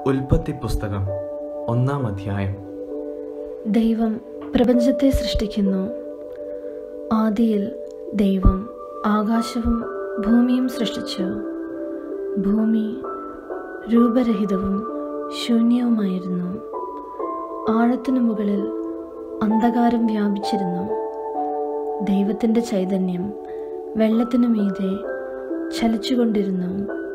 ഉൽപ്പത്തി പുസ്തകം ഒന്നാം അധ്യായം ദൈവം പ്രപഞ്ചത്തെ സൃഷ്ടിക്കുന്നു ആദിയിൽ ദൈവം ആകാശവും ഭൂമിയും സൃഷ്ടിച്ചു ഭൂമി രൂപരഹിതവും ശൂന്യവുമായിരുന്നു ആഴത്തിനു മുകളിൽ അന്ധകാരം വ്യാപിച്ചിരുന്നു ദൈവത്തിൻ്റെ ചൈതന്യം വെള്ളത്തിനു മീതെ ചലിച്ചുകൊണ്ടിരുന്നു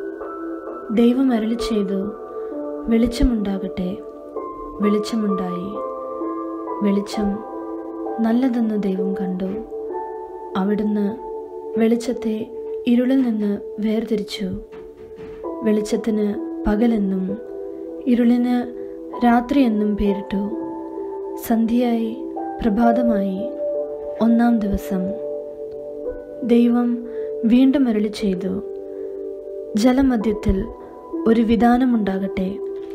ദൈവം അരളി ചെയ്തു വെളിച്ചമുണ്ടാകട്ടെ വെളിച്ചമുണ്ടായി വെളിച്ചം നല്ലതെന്ന് ദൈവം കണ്ടു അവിടുന്ന് വെളിച്ചത്തെ ഇരുളിൽ നിന്ന് വേർതിരിച്ചു വെളിച്ചത്തിന് പകലെന്നും ഇരുളിന് രാത്രിയെന്നും പേരിട്ടു സന്ധ്യയായി പ്രഭാതമായി ഒന്നാം ദിവസം ദൈവം വീണ്ടും അരളി ചെയ്തു ജലമധ്യത്തിൽ ഒരു വിധാനമുണ്ടാകട്ടെ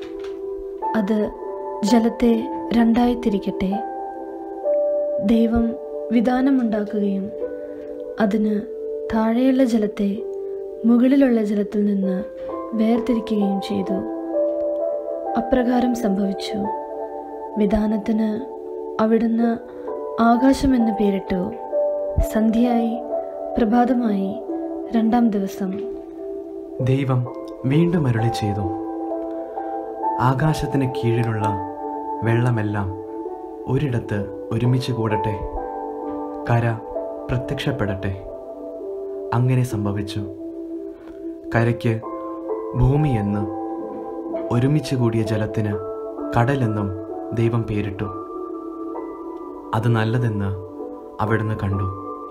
അത് ജലത്തെ രണ്ടായി തിരിക്കട്ടെ ദൈവം വിധാനമുണ്ടാക്കുകയും അതിന് താഴെയുള്ള ജലത്തെ മുകളിലുള്ള ജലത്തിൽ നിന്ന് വേർതിരിക്കുകയും ചെയ്തു അപ്രകാരം സംഭവിച്ചു വിധാനത്തിന് അവിടുന്ന് ആകാശമെന്ന് പേരിട്ടു സന്ധ്യയായി പ്രഭാതമായി രണ്ടാം ദിവസം ദൈവം വീണ്ടും അരുളി ചെയ്തു ആകാശത്തിന് കീഴിലുള്ള വെള്ളമെല്ലാം ഒരിടത്ത് ഒരുമിച്ച് കൂടട്ടെ കര പ്രത്യക്ഷപ്പെടട്ടെ അങ്ങനെ സംഭവിച്ചു കരയ്ക്ക് ഭൂമിയെന്ന് ഒരുമിച്ച് കൂടിയ ജലത്തിന് കടലെന്നും ദൈവം പേരിട്ടു അത് നല്ലതെന്ന് അവിടുന്ന് കണ്ടു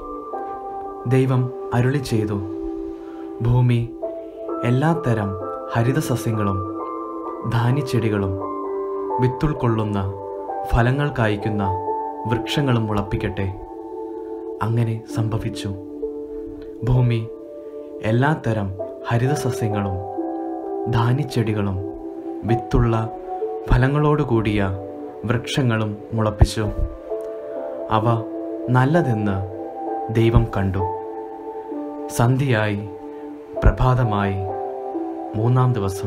ദൈവം അരുളി ചെയ്തു ഭൂമി എല്ലാത്തരം ഹരിതസസ്യങ്ങളും ധാന്യച്ചെടികളും വിത്തുൾക്കൊള്ളുന്ന ഫലങ്ങൾ കായ്ക്കുന്ന വൃക്ഷങ്ങളും മുളപ്പിക്കട്ടെ അങ്ങനെ സംഭവിച്ചു ഭൂമി എല്ലാത്തരം ഹരിതസസ്യങ്ങളും ധാന്യച്ചെടികളും വിത്തുള്ള ഫലങ്ങളോടുകൂടിയ വൃക്ഷങ്ങളും മുളപ്പിച്ചു അവ നല്ലതെന്ന് ദൈവം കണ്ടു സന്ധ്യയായി പ്രഭാതമായി മൂന്നാം ദിവസം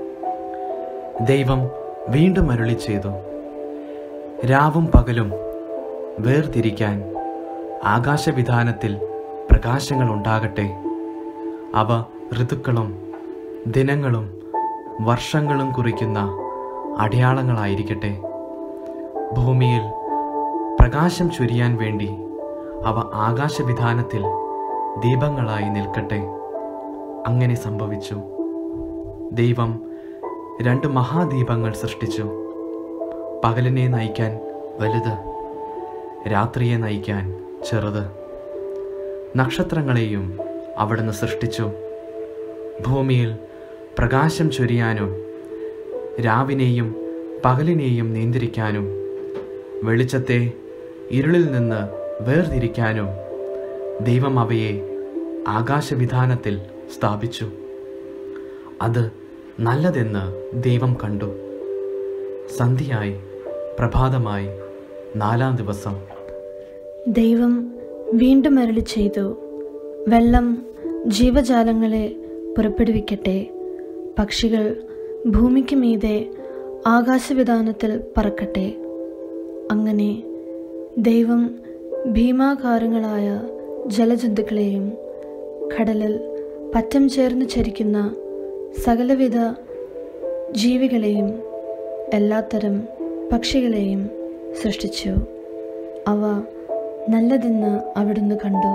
ദൈവം വീണ്ടും അരുളി ചെയ്തു രാവും പകലും വേർതിരിക്കാൻ ആകാശവിധാനത്തിൽ പ്രകാശങ്ങൾ ഉണ്ടാകട്ടെ അവ ഋതുക്കളും ദിനങ്ങളും വർഷങ്ങളും കുറിക്കുന്ന അടയാളങ്ങളായിരിക്കട്ടെ ഭൂമിയിൽ പ്രകാശം ചൊരിയാൻ വേണ്ടി അവ ആകാശവിധാനത്തിൽ ദീപങ്ങളായി നിൽക്കട്ടെ അങ്ങനെ സംഭവിച്ചു ദൈവം രണ്ട് മഹാദീപങ്ങൾ സൃഷ്ടിച്ചു പകലിനെ നയിക്കാൻ വലുത് രാത്രിയെ നയിക്കാൻ ചെറുത് നക്ഷത്രങ്ങളെയും അവിടുന്ന് സൃഷ്ടിച്ചു ഭൂമിയിൽ പ്രകാശം ചൊരിയാനും രാവിനെയും പകലിനെയും നിയന്ത്രിക്കാനും വെളിച്ചത്തെ ഇരുളിൽ നിന്ന് വേർതിരിക്കാനും ദൈവം അവയെ ആകാശവിധാനത്തിൽ സ്ഥാപിച്ചു അത് നല്ലതെന്ന് ദൈവം കണ്ടു സന്ധ്യയായി പ്രഭാതമായി നാലാം ദിവസം ദൈവം വീണ്ടും അരളി ചെയ്തു വെള്ളം ജീവജാലങ്ങളെ പുറപ്പെടുവിക്കട്ടെ പക്ഷികൾ ഭൂമിക്ക് മീതെ ആകാശവിധാനത്തിൽ പറക്കട്ടെ അങ്ങനെ ദൈവം ഭീമാകാരങ്ങളായ ജലജന്തുക്കളെയും കടലിൽ പറ്റം ചേർന്ന് ചരിക്കുന്ന സകലവിധ ജീവികളെയും എല്ലാത്തരം പക്ഷികളെയും സൃഷ്ടിച്ചു അവ നല്ലതെന്ന് അവിടുന്ന് കണ്ടു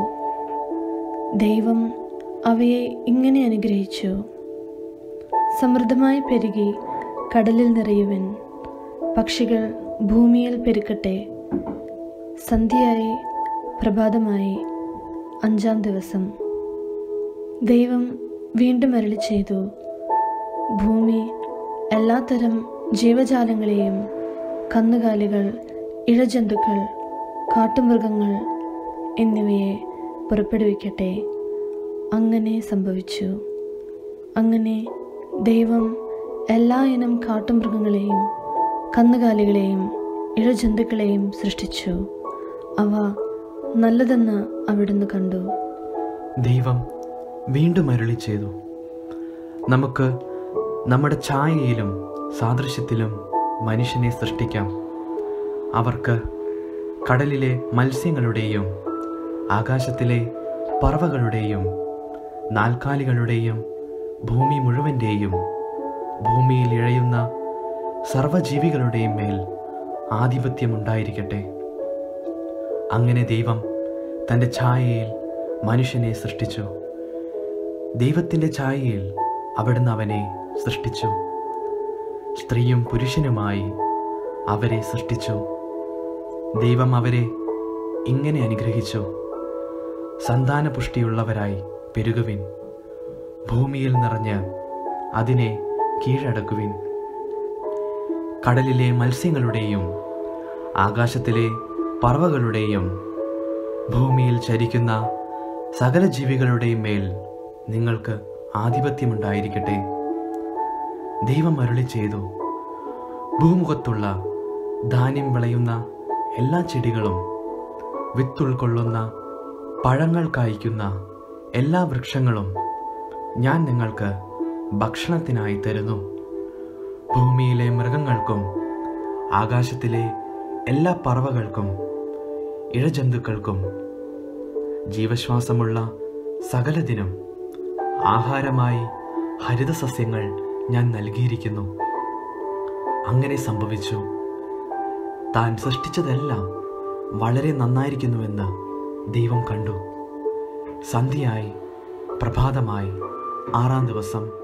ദൈവം അവയെ ഇങ്ങനെ അനുഗ്രഹിച്ചു സമൃദ്ധമായി പെരുകി കടലിൽ നിറയുവൻ പക്ഷികൾ ഭൂമിയിൽ പെരുക്കട്ടെ സന്ധ്യയായി പ്രഭാതമായി അഞ്ചാം ദിവസം ദൈവം വീണ്ടും അരളി ചെയ്തു ഭൂമി എല്ലാത്തരം ജീവജാലങ്ങളെയും കന്നുകാലികൾ ഇഴജന്തുക്കൾ കാട്ടുമൃഗങ്ങൾ എന്നിവയെ പുറപ്പെടുവിക്കട്ടെ അങ്ങനെ സംഭവിച്ചു അങ്ങനെ ദൈവം എല്ലാ ഇനം കാട്ടുമൃഗങ്ങളെയും കന്നുകാലികളെയും ഇഴജന്തുക്കളെയും സൃഷ്ടിച്ചു അവ നല്ലതെന്ന് അവിടുന്ന് കണ്ടു ദൈവം വീണ്ടും അരുളി ചെയ്തു നമുക്ക് നമ്മുടെ ഛായയിലും സാദൃശ്യത്തിലും മനുഷ്യനെ സൃഷ്ടിക്കാം അവർക്ക് കടലിലെ മത്സ്യങ്ങളുടെയും ആകാശത്തിലെ പറവകളുടെയും നാൽക്കാലികളുടെയും ഭൂമി മുഴുവൻ്റെയും ഭൂമിയിൽ ഇഴയുന്ന സർവ്വജീവികളുടെയും മേൽ ആധിപത്യമുണ്ടായിരിക്കട്ടെ അങ്ങനെ ദൈവം തൻ്റെ ഛായയിൽ മനുഷ്യനെ സൃഷ്ടിച്ചു ദൈവത്തിൻ്റെ ഛായയിൽ അവിടുന്ന് അവനെ സൃഷ്ടിച്ചു സ്ത്രീയും പുരുഷനുമായി അവരെ സൃഷ്ടിച്ചു ദൈവം അവരെ ഇങ്ങനെ അനുഗ്രഹിച്ചു സന്താനപുഷ്ടിയുള്ളവരായി പെരുകുവിൻ ഭൂമിയിൽ നിറഞ്ഞ് അതിനെ കീഴടക്കുവിൻ കടലിലെ മത്സ്യങ്ങളുടെയും ആകാശത്തിലെ പറവകളുടെയും ഭൂമിയിൽ ചരിക്കുന്ന സകല ജീവികളുടെയും മേൽ നിങ്ങൾക്ക് ആധിപത്യമുണ്ടായിരിക്കട്ടെ ദൈവം അരുളി ചെയ്തു ഭൂമുഖത്തുള്ള ധാന്യം വിളയുന്ന എല്ലാ ചെടികളും വിത്തുൾക്കൊള്ളുന്ന പഴങ്ങൾ കായ്ക്കുന്ന എല്ലാ വൃക്ഷങ്ങളും ഞാൻ നിങ്ങൾക്ക് ഭക്ഷണത്തിനായി തരുന്നു ഭൂമിയിലെ മൃഗങ്ങൾക്കും ആകാശത്തിലെ എല്ലാ പറവകൾക്കും ഇഴജന്തുക്കൾക്കും ജീവശ്വാസമുള്ള സകലതിനും ആഹാരമായി ഹരിതസസ്യങ്ങൾ ഞാൻ നൽകിയിരിക്കുന്നു അങ്ങനെ സംഭവിച്ചു താൻ സൃഷ്ടിച്ചതെല്ലാം വളരെ നന്നായിരിക്കുന്നുവെന്ന് ദൈവം കണ്ടു സന്ധ്യയായി പ്രഭാതമായി ആറാം ദിവസം